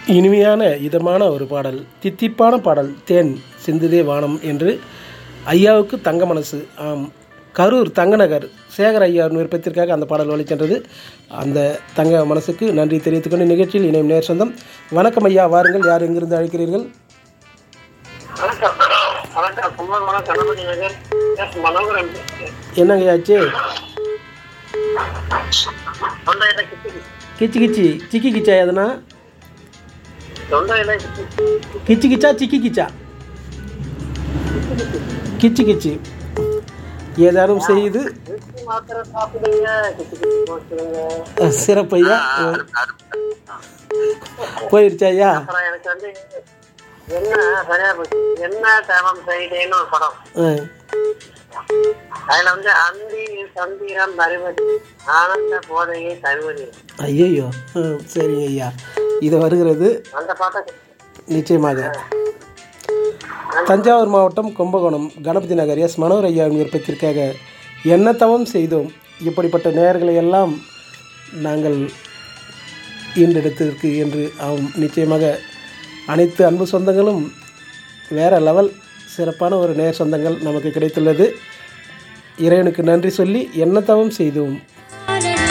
இனிமையான இதமான ஒரு பாடல் தித்திப்பான பாடல் தேன் சிந்துதே வானம் என்று ஐயாவுக்கு தங்க மனசு ஆம் கரூர் தங்கநகர் சேகர் ஐயா விருப்பத்திற்காக அந்த பாடல் வழிச்சென்றது அந்த தங்க மனசுக்கு நன்றி தெரிவித்துக் கொண்டு நிகழ்ச்சியில் இணையும் நேர் சொந்தம் வணக்கம் ஐயா வாருங்கள் யார் எங்கிருந்து அழைக்கிறீர்கள் வணக்கம் வணக்கம் கும்பகோணம் கணபதி நகர் எஸ் மனோகரன் பேசுகிறேன். என்னங்க ஆச்சு தொண்டையில கிச்சு கிச்சு கிச்சி சிக்கி கிச்சா எதுனா தொண்டையில கிச்சு கிச்சு கிச்சா சிக்கி கிச்சா கிச்சு கிச்சு ஏதாரும் செய்து கிச்சு மாத்திரை சாப்பிடுங்க கிச்சு கிச்சு போச்சுடுங்க சிறப்பையா போயிருச்சா ஐயா அப்புறம் எனக்கு வந்து என்ன சரியா போச்சு என்ன தேவம் செய்தேன்னு ஒரு படம் ஆ அதுல வந்து அந்தி சந்திரம் தருவது ஆனந்த போதையை தருவது ஐயையோ ஆ, சரிங்க ஐயா இது வருகிறது அந்த பாட்டை நிச்சயமாக தஞ்சாவூர் மாவட்டம் கும்பகோணம் கணபதி நகர் எஸ் மனோர் ஐயாவின் விருப்பத்திற்காக என்ன தவம் செய்தோம் இப்படிப்பட்ட நேயர்களை எல்லாம் நாங்கள் ஈண்டெடுத்திருக்கு என்று ஆம் நிச்சயமாக அனைத்து அன்பு சொந்தங்களும் வேற லெவல் சிறப்பான ஒரு நேர் சொந்தங்கள் நமக்கு கிடைத்துள்ளது இறைவனுக்கு நன்றி சொல்லி என்ன தவம் செய்தோம்